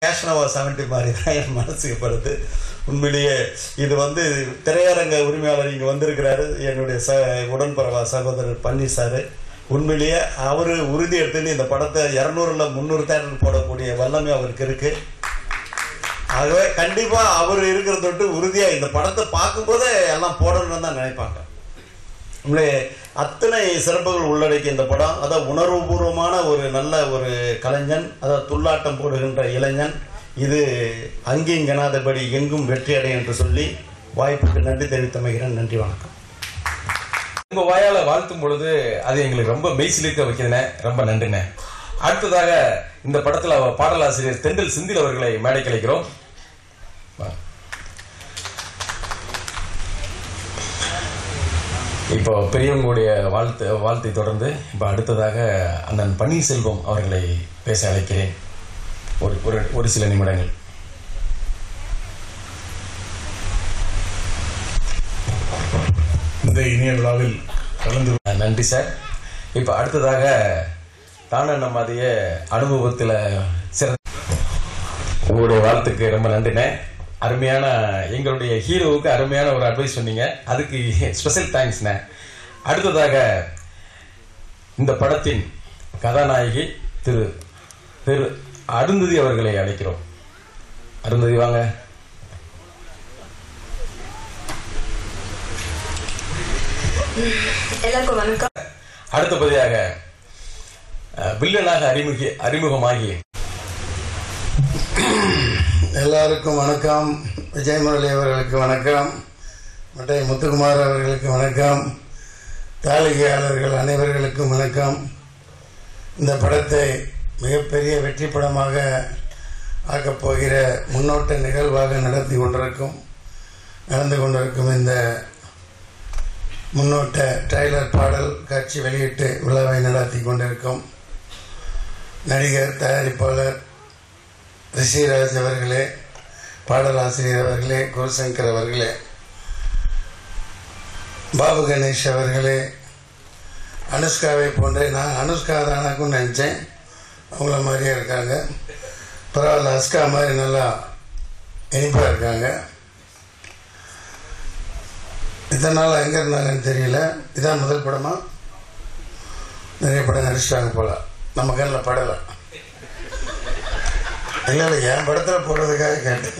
கேஷ்னவா seventy மாதிரி தான் என் மனசுக்கு படுது உண்மையிலேயே இது வந்து திரையரங்க உரிமையாளர் இங்கே வந்திருக்கிறாரு என்னுடைய ச உடன்பரவா சகோதரர் பன்னி சார் உண்மையிலேயே அவர் உறுதி எடுத்துன்னு இந்த படத்தை இரநூறுல முந்நூறு தேட்டர் போடக்கூடிய வல்லமை அவருக்கு இருக்கு ஆகவே கண்டிப்பா அவர் இருக்கிற தொட்டு உறுதியா இந்த படத்தை பார்க்கும்போதே எல்லாம் போடணும்னு தான் நினைப்பாங்க உண்மையிலே அத்தனை சிறப்புகள் உள்ளடக்கிய இந்த படம் அதாவது உணர்வுபூர்வமான ஒரு நல்ல ஒரு கலைஞன் அதாவது துள்ளாட்டம் போடுகின்ற இளைஞன் இது அங்கேயும் கனாதபடி எங்கும் வெற்றி அடையும் என்று சொல்லி வாய்ப்புக்கு நன்றி தெரிவித்தமைகிறேன் நன்றி வணக்கம் உங்க வாயால வாழ்த்தும் பொழுது அது எங்களுக்கு ரொம்ப மெய்சிலிருக்க வைக்கிறதுனே ரொம்ப நன்றிண்ணே அடுத்ததாக இந்த படத்துல பாடலாசிரியர் தெண்டல் சிந்தில் அவர்களை மேடை கலைக்கிறோம் வாங்க. இப்போ பெரியவங்களுடைய வாழ்த்து வாழ்த்தை தொடர்ந்து இப்போ அடுத்ததாக அண்ணன் பன்னீர்செல்வம் அவர்களை பேச அழைக்கிறேன் ஒரு ஒரு ஒரு சில நிமிடங்கள் இந்த இனிய விழாவில் கலந்து அஹ் நன்றி சார் இப்போ அடுத்ததாக தான நம்மதைய அனுபவத்தில் சிறந்த உங்களுடைய வாழ்த்துக்கு ரொம்ப நன்றிண்ணே அருமையான எங்களுடைய ஹீரோவுக்கு அருமையான ஒரு அட்வைஸ் சொன்னீங்க அதுக்கு ஸ்பெஷல் தேங்க்ஸ்ண்ணே அடுத்ததாக இந்த படத்தின் கதாநாயகி திரு திரு அருந்ததி அவர்களை அழைக்கிறோம் அருந்ததி வாங்க எல்லாருக்கும் வணக்கம் அடுத்தபடியாக அஹ், வில்லனாக அறிமுக அறிமுகமாகி எல்லாருக்கும் வணக்கம் விஜய் முரளி அவர்களுக்கு வணக்கம் மட்டை முத்துக்குமார் அவர்களுக்கு வணக்கம் தாளிகையாளர்கள் அனைவர்களுக்கும் வணக்கம் இந்த படத்தை மிகப்பெரிய வெற்றி படமாக ஆக்கப் போகிற முன்னோட்ட நிகழ்வாக நடத்தி கொண்டிருக்கும் நடந்து கொண்டிருக்கும் இந்த முன்னோட்ட ட்ரைலர் பாடல் காட்சி வெளியிட்டு விழாவை நடத்தி கொண்டிருக்கும் நடிகர் தயாரிப்பாளர் ரிஷிராஜ் அவர்களே பாடலாசிரியர் அவர்களே குருசங்கர் அவர்களே பாபு கணேஷ் அவர்களே அனுஷ்காவை போன்றே நான் அனுஷ்கா தானாக்கும் நினச்சேன் அவங்கள மாதிரியே இருக்காங்க பரவாயில்ல அஸ்கா மாதிரி நல்லா இனிப்பாக இருக்காங்க இத்தனை நாள் எங்கே இருந்தாங்கன்னு தெரியல இதான் முதல் படமா நிறைய படம் நடிச்சிட்டாங்க போல நம்ம கண்ணில் படலை இல்லை இல்லை என் படத்தில் போடுறதுக்காக கேட்டேன்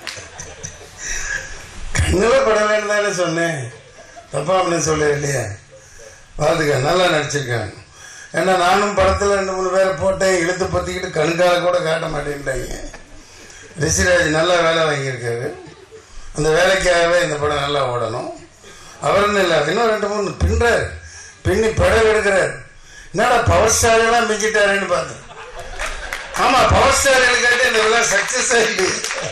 கண்ணில் படலைன்னு தானே சொன்னேன் தப்பா அப்படின்னு சொல்ல இல்லையா வாழ்த்துக்க நல்லா நடிச்சிருக்காங்க ஏன்னா நானும் படத்தில் ரெண்டு மூணு பேரை போட்டேன் இழுத்து பற்றிக்கிட்டு கண்கால கூட காட்ட மாட்டேன்ட்டாங்க ரிஷிராஜ் நல்லா வேலை வாங்கியிருக்காரு அந்த வேலைக்காகவே இந்த படம் நல்லா ஓடணும் அவருன்னு இல்லை இன்னும் ரெண்டு மூணு பின்றார் பின்னி படம் எடுக்கிறார் என்னடா பவர் ஸ்டார் எல்லாம் மிஞ்சிட்டாருன்னு பார்த்தேன் ஆமா பவர் ஸ்டார் எடுக்காட்டி இந்த விழா சக்சஸ் ஆயிடுது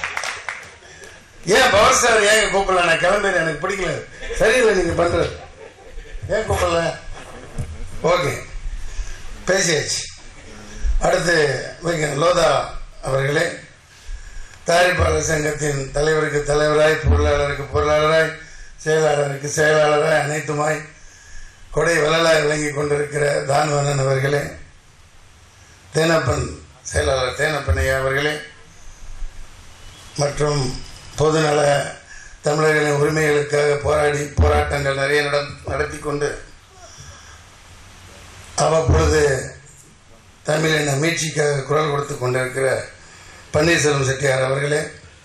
ஏன் பவர் ஸ்டார் ஏன் கூப்பிடல நான் கிளம்புறேன் எனக்கு பிடிக்கல சரியில்லை நீங்க பண்றது ஏன் கூப்பிடல ஓகே பேசியாச்சு அடுத்து வைக்கணும் லோதா அவர்களே தயாரிப்பாளர் சங்கத்தின் தலைவருக்கு தலைவராய் பொருளாளருக்கு பொருளாளராய் செயலாளருக்கு செயலாளராய் அனைத்துமாய் கொடை வள்ளலாய் விளங்கி கொண்டிருக்கிற தான்வனன் அவர்களே தேனப்பன் செயலாளர் தேனப்பன் ஐயா அவர்களே மற்றும் பொதுநல தமிழர்களின் உரிமைகளுக்காக போராடி போராட்டங்கள் நிறைய நட- நடத்தி கொண்டு அவ்வப்பொழுது தமிழின மீட்சிக்காக குரல் கொடுத்து கொண்டிருக்கிற பன்னீர்செல்வம் செட்டியார் அவர்களே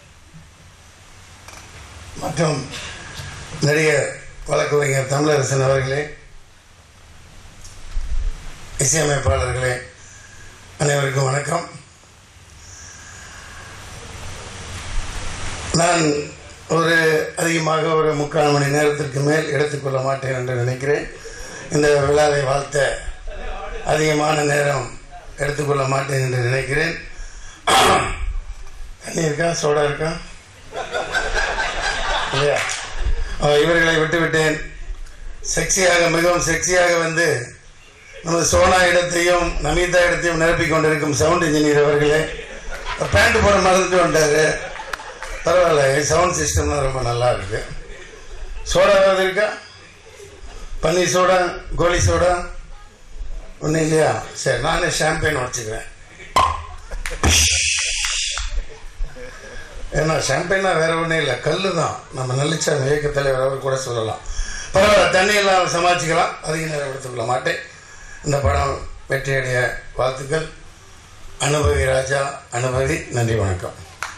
மற்றும் நடிகர் வழக்கறிஞர் தமிழரசன் அவர்களே இசையமைப்பாளர்களே அனைவருக்கும் வணக்கம் நான் ஒரு அதிகமாக ஒரு முக்கால் மணி நேரத்திற்கு மேல் எடுத்துக்கொள்ள மாட்டேன் என்று நினைக்கிறேன் இந்த விழாவை வாழ்த்த அதிகமான நேரம் எடுத்துக்கொள்ள மாட்டேன் என்று நினைக்கிறேன் தண்ணி இருக்கா சோடா இருக்கா இல்லையா அஹ் இவர்களை விட்டுவிட்டேன் செக்ஸியாக மிகவும் செக்ஸியாக வந்து நமது சோனா இடத்தையும் நமிதா இடத்தையும் நிரப்பிக் கொண்டிருக்கும் சவுண்ட் இன்ஜினியர் அவர்களே பேண்ட் போட மறந்துட்டு வந்துட்டாரு பரவாயில்ல சவுண்ட் சிஸ்டம்லாம் ரொம்ப நல்லா இருக்கு சோடா ஏதாவது இருக்கா பன்னீர் சோடா கோலி சோடா ஒன்றும் இல்லையா சரி நானே ஷாம்பெயின் உடச்சிக்கிறேன் ஏன்னா ஷாம்பைனா வேற ஒன்றும் இல்லை கல் தான் நம்ம நெல்லிச்சாமி இயக்க தலைவர் அவர் கூட சொல்லலாம் பரவாயில்ல தண்ணியெல்லாம் சமாளிச்சுக்கலாம் அதிக நேரம் எடுத்துக்கொள்ள மாட்டேன் இந்த படம் வெற்றியடைய வாழ்த்துக்கள் அனுபவி ராஜா அனுபவி நன்றி வணக்கம்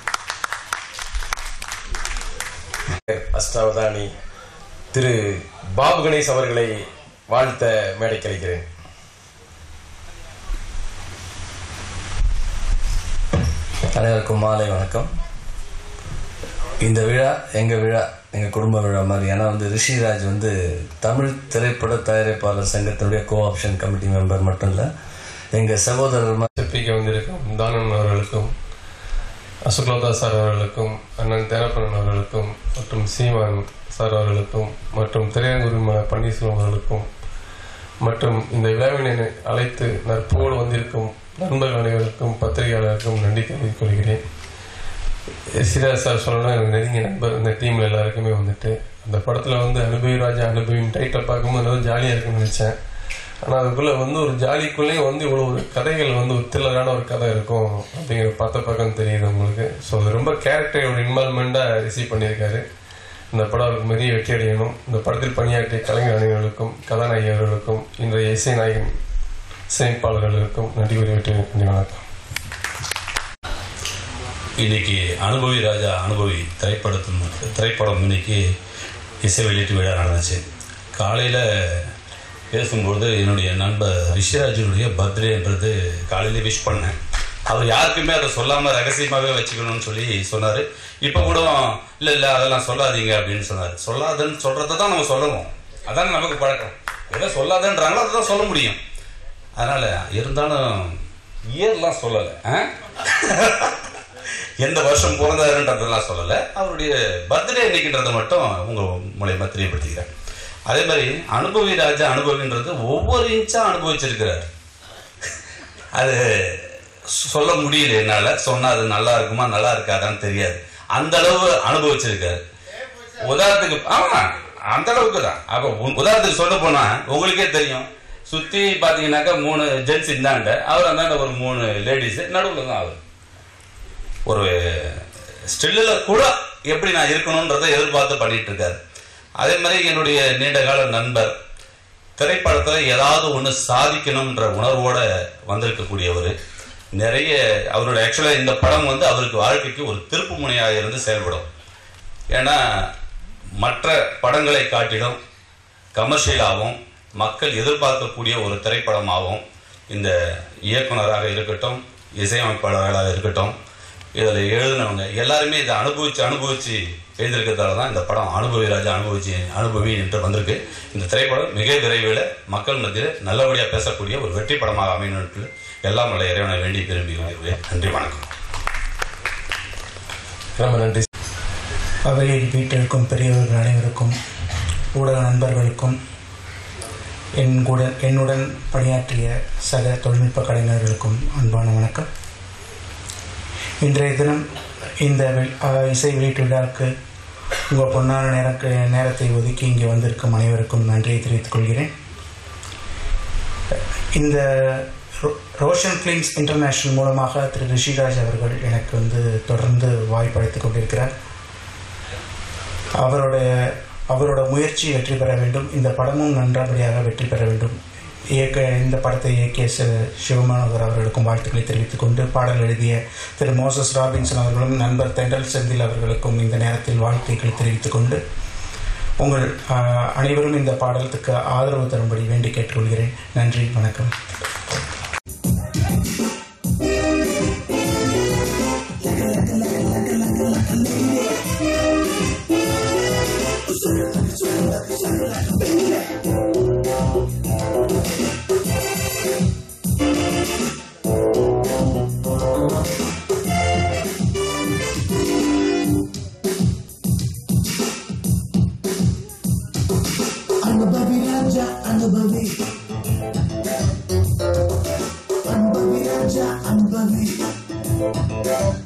அஷ்டாவதானி திரு பாபு கணேஷ் அவர்களை வாழ்த்த மேடை கழிக்கிறேன் அனைவருக்கும் மாலை வணக்கம் இந்த விழா எங்கள் விழா எங்கள் குடும்ப விழா மாதிரி ஏன்னா வந்து ரிஷிராஜ் வந்து தமிழ் திரைப்பட தயாரிப்பாளர் சங்கத்தினுடைய கோ ஆப்ஷன் கமிட்டி மெம்பர் மட்டும் இல்லை எங்கள் சகோதரர் மாதிரி சிற்பிக்க வந்திருக்கும் தானன் அவர்களுக்கும் அசுக்லோதா சார் அவர்களுக்கும் அண்ணன் தேரப்பன் அவர்களுக்கும் மற்றும் சீமான் சார் அவர்களுக்கும் மற்றும் திரையங்குரிம பன்னீர்செல்வம் அவர்களுக்கும் மற்றும் இந்த விழாவினை அழைத்து நற்போடு வந்திருக்கும் நண்பர்கள் அனைவருக்கும் பத்திரிகையாளருக்கும் நன்றி தெரிவித்துக் கொள்கிறேன் சிராஜ் சார் சொல்லணும் எனக்கு நெருங்கிய நண்பர் இந்த டீமில் எல்லாருக்குமே வந்துட்டு அந்த படத்தில் வந்து அனுபவி ராஜா அனுபவியின் டைட்டில் பார்க்கும்போது ஏதோ ஜாலியாக இருக்குன்னு நினச்சேன் ஆனால் அதுக்குள்ளே வந்து ஒரு ஜாலிக்குள்ளேயும் வந்து இவ்வளோ ஒரு கதைகள் வந்து ஒரு த்ரில்லரான ஒரு கதை இருக்கும் அப்படிங்கிற பார்த்த பக்கம் தெரியுது உங்களுக்கு ஸோ அது ரொம்ப கேரக்டரோட இன்வால்மெண்ட்டாக ரிசீவ் பண்ணியிருக்காரு இந்த படம் அவருக்கு பெரிய வெற்றி அடையணும் இந்த படத்தில் பணியாற்றிய கலைஞர் அணிகளுக்கும் கதாநாயகி அவர்களுக்கும் இன்றைய இசை நாயகன் இசையமைப்பாளர்களுக்கும் நன்றி கூறி வெற்றி நன்றி வணக்கம் இன்னைக்கு அனுபவி ராஜா அனுபவி திரைப்படத்தின் திரைப்படம் இன்னைக்கு இசை வெளியீட்டு விழா நடந்துச்சு காலையில் பேசும்பொழுது என்னுடைய நண்பர் ரிஷிராஜனுடைய பர்த்டேன்றது காலையில விஷ் பண்ணேன் அவர் யாருக்குமே அதை சொல்லாமல் ரகசியமாகவே வச்சுக்கணும்னு சொல்லி சொன்னார் இப்போ கூட இல்லை இல்லை அதெல்லாம் சொல்லாதீங்க அப்படின்னு சொன்னார் சொல்லாதன்னு சொல்கிறத தான் நம்ம சொல்லணும் அதான் நமக்கு பழக்கம் எதை சொல்லாதன்றாங்களோ அதை தான் சொல்ல முடியும் அதனால் இருந்தாலும் இயர்லாம் சொல்லலை ஆ எந்த வருஷம் பிறந்தாருன்றதெல்லாம் சொல்லலை அவருடைய பர்த்டே இன்னைக்குன்றதை மட்டும் உங்க மூலியமா தெரியப்படுத்திக்கிறேன் அதே மாதிரி அனுபவி ராஜா அனுபவின்றது ஒவ்வொரு இன்ச்சா அனுபவிச்சிருக்கிறார் அது சொல்ல முடியல என்னால சொன்னா அது நல்லா இருக்குமா நல்லா இருக்காதான்னு தெரியாது அந்த அளவு அனுபவிச்சிருக்காரு உதாரணத்துக்கு ஆமா அந்த அளவுக்கு தான் அப்ப உ- உதாரணத்துக்கு சொல்ல போனா உங்களுக்கே தெரியும் சுத்தி பாத்தீங்கன்னாக்கா மூணு ஜென்ஸ் இந்தாண்ட அவர் அந்தாண்ட ஒரு மூணு லேடிஸ் நடுவுல தான் அவர் ஒரு ஸ்டில்லில் கூட எப்படி நான் இருக்கணுன்றதை எதிர்பார்த்து பண்ணிட்டு இருக்காரு அதே மாதிரி என்னுடைய நீண்ட கால நண்பர் திரைப்படத்தில் ஏதாவது ஒன்று சாதிக்கணுன்ற உணர்வோட வந்திருக்கக்கூடியவர் நிறைய அவரோட ஆக்சுவலாக இந்த படம் வந்து அவருக்கு வாழ்க்கைக்கு ஒரு திருப்பு முனையாக இருந்து செயல்படும் ஏன்னா மற்ற படங்களை காட்டிலும் கமர்ஷியலாகவும் மக்கள் எதிர்பார்க்கக்கூடிய ஒரு திரைப்படமாகவும் இந்த இயக்குனராக இருக்கட்டும் இசையமைப்பாளர்களாக இருக்கட்டும் இதில் எழுதினவங்க எல்லாருமே இதை அனுபவிச்சு அனுபவிச்சு எழுதியிருக்கிறதால தான் இந்த படம் அனுபவி ராஜா அனுபவிச்சு அனுபவி என்று வந்திருக்கு இந்த திரைப்படம் மிக விரைவில் மக்கள் மத்தியில் நல்லபடியாக பேசக்கூடிய ஒரு வெற்றி படமாக அமையணும் எல்லாம் நல்ல இறைவனை வேண்டி விரும்பி வருகிறேன் நன்றி வணக்கம் ரொம்ப நன்றி அவையில் வீட்டிற்கும் பெரியவர்கள் அனைவருக்கும் ஊடக நண்பர்களுக்கும் என் கூட என்னுடன் பணியாற்றிய சக தொழில்நுட்ப கலைஞர்களுக்கும் அன்பான வணக்கம் இன்றைய தினம் இந்த வி- அஹ், இசை வெளியீட்டு விழாவுக்கு உங்கள் பொன்னான நேரக்கு நேரத்தை ஒதுக்கி இங்கே வந்திருக்கும் அனைவருக்கும் நன்றியை தெரிவித்துக் கொள்கிறேன் இந்த ரோ- ரோஷன் ஃபிலிம்ஸ் இன்டர்நேஷனல் மூலமாக திரு ரிஷிராஜ் அவர்கள் எனக்கு வந்து தொடர்ந்து வாய்ப்பளித்துக் கொண்டிருக்கிறார் அவருடைய அவரோட முயற்சி வெற்றி பெற வேண்டும் இந்த படமும் நன்றபடியாக வெற்றி பெற வேண்டும் இயக்க இந்த படத்தை இயக்கிய சி- சிவமனோகர் அவர்களுக்கும் வாழ்த்துக்களை தெரிவித்துக் கொண்டு பாடல் எழுதிய திரு மோசஸ் ராபின்சன் அவர்களும் நண்பர் தெண்டல் செந்தில் அவர்களுக்கும் இந்த நேரத்தில் வாழ்த்துக்களை தெரிவித்துக் கொண்டு உங்கள் ஆஹ், அனைவரும் இந்த பாடலுக்கு ஆதரவு தரும்படி வேண்டி கேட்டுக்கொள்கிறேன் நன்றி வணக்கம் अनुभवी राजा अनुभवी अनुभवी राजा अनुभवी